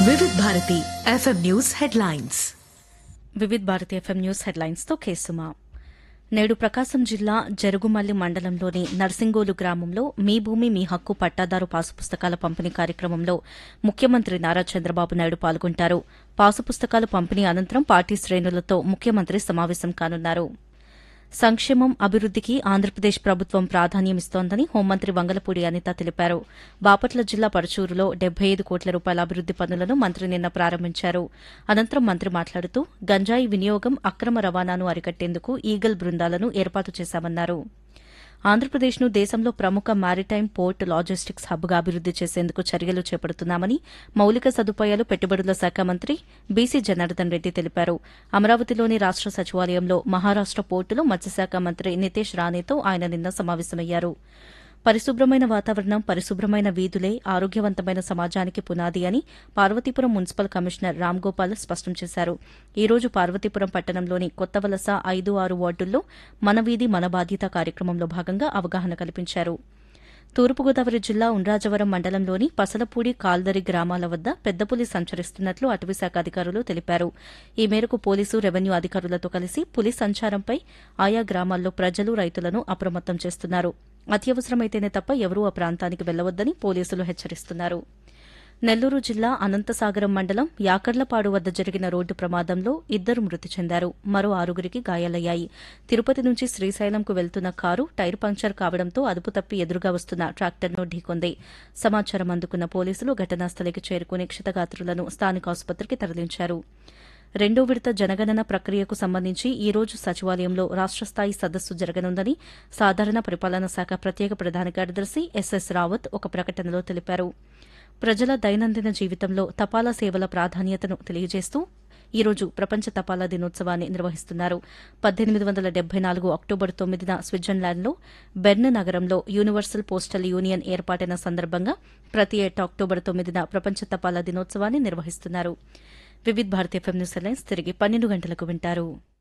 Vividh Bharati FM news headlines Vividh Bharati FM news headlines తో కేసుమా నేడు ప్రకాశం జిల్లా జరుగుమల్లి మండలంలోని నర్సింగోలు గ్రామంలో మీ భూమి మీ హక్కు పట్టాదారు పాసు పుస్తకాల పంపిణీ కార్యక్రమంలో ముఖ్యమంత్రి నారా చంద్రబాబు నాయుడు పాల్గొంటారు పాసు పుస్తకాల పంపిణీ అనంతరం పార్టీ శ్రేణులతో ముఖ్యమంత్రి సమావేశం కానున్నారు సంక్షేమం అభివృద్దికి ఆంధ్రప్రదేశ్ ప్రభుత్వం ప్రాధాన్యమిస్తోందని హోంమంత్రి వంగలపూడి అనిత తెలిపారు బాపట్ల జిల్లా పరచూరులో డెబ్బై ఐదు కోట్ల రూపాయల అభివృద్ది పనులను మంత్రి నిన్న ప్రారంభించారు అనంతరం మంత్రి మాట్లాడుతూ గంజాయి వినియోగం అక్రమ రవాణాను అరికట్టేందుకు ఈగల్ బృందాలను ఏర్పాటు చేశామన్నారు ఆంధ్రప్రదేశ్ను దేశంలో ప్రముఖ మారిటైమ్ పోర్ట్ లాజిస్టిక్స్ హబ్గా అభివృద్ది చేసేందుకు చర్యలు చేపడుతున్నామని మౌలిక సదుపాయాలు పెట్టుబడుల శాఖ మంత్రి బీసీ జనార్దన్ రెడ్డి తెలిపారు అమరావతిలోని రాష్ట సచివాలయంలో మహారాష్ట పోర్టులో మత్స్యశాఖ మంత్రి నితేష్ రాణేతో ఆయన నిన్న సమావేశమయ్యారు పరిశుభ్రమైన వాతావరణం పరిశుభ్రమైన వీధులే ఆరోగ్యవంతమైన సమాజానికి పునాది అని పార్వతీపురం మున్సిపల్ కమిషనర్ రామ్ గోపాల్ స్పష్టం చేశారు ఈ రోజు పార్వతీపురం పట్టణంలోని కొత్త వలస ఐదు ఆరు వార్డుల్లో మన వీధి మన బాధ్యత కార్యక్రమంలో భాగంగా అవగాహన కల్పించారు తూర్పుగోదావరి జిల్లా ఉండ్రాజవరం మండలంలోని పసలపూడి కాల్దరి గ్రామాల వద్ద పెద్దపులి సంచరిస్తున్నట్లు అటవీశాఖ అధికారులు తెలిపారు ఈ మేరకు పోలీసు రెవెన్యూ అధికారులతో కలిసి పులి సంచారంపై ఆయా గ్రామాల్లో ప్రజలు రైతులను అప్రమత్తం చేస్తున్నారు అత్యవసరమైతేనే తప్ప ఎవరూ ఆ ప్రాంతానికి వెళ్లవద్దని పోలీసులు హెచ్చరిస్తున్నారు నెల్లూరు జిల్లా అనంతసాగరం మండలం యాకర్లపాడు వద్ద జరిగిన రోడ్డు ప్రమాదంలో ఇద్దరు మృతి చెందారు మరో ఆరుగురికి గాయాలయ్యాయి తిరుపతి నుంచి శ్రీశైలంకు వెళ్తున్న కారు టైర్ పంక్చర్ కావడంతో అదుపు తప్పి ఎదురుగా వస్తున్న ట్రాక్టర్ను ఢీకొంది సమాచారం అందుకున్న పోలీసులు ఘటనాస్థలికి చేరుకుని క్షతగాత్రులను స్థానిక ఆసుపత్రికి తరలించారు రెండో విడత జనగణన ప్రక్రియకు సంబంధించి ఈ రోజు సచివాలయంలో రాష్ట స్థాయి సదస్సు జరగనుందని సాధారణ పరిపాలనా శాఖ ప్రత్యేక ప్రధాన కార్యదర్శి ఎస్ఎస్ రావత్ ఒక ప్రకటనలో తెలిపారు ప్రజల దైనందిన జీవితంలో తపాలా సేవల ప్రాధాన్యతను తెలియజేస్తూ ఈ రోజు ప్రపంచ తపాలా దినోత్సవాన్ని నిర్వహిస్తున్నారు పద్దెనిమిది వందల డెబ్బై నాలుగు అక్టోబర్ తొమ్మిదిన స్విట్జర్లాండ్లో బెర్న్ నగరంలో యూనివర్సల్ పోస్టల్ యూనియన్ ఏర్పాటైన సందర్భంగా ప్రతి ఏటా అక్టోబర్ తొమ్మిదిన ప్రపంచ తపాలా దినోత్సవాన్ని నిర్వహిస్తున్నారు Vividh Bharati FM news headlines తిరిగి పన్నెండు గంటలకు వింటారు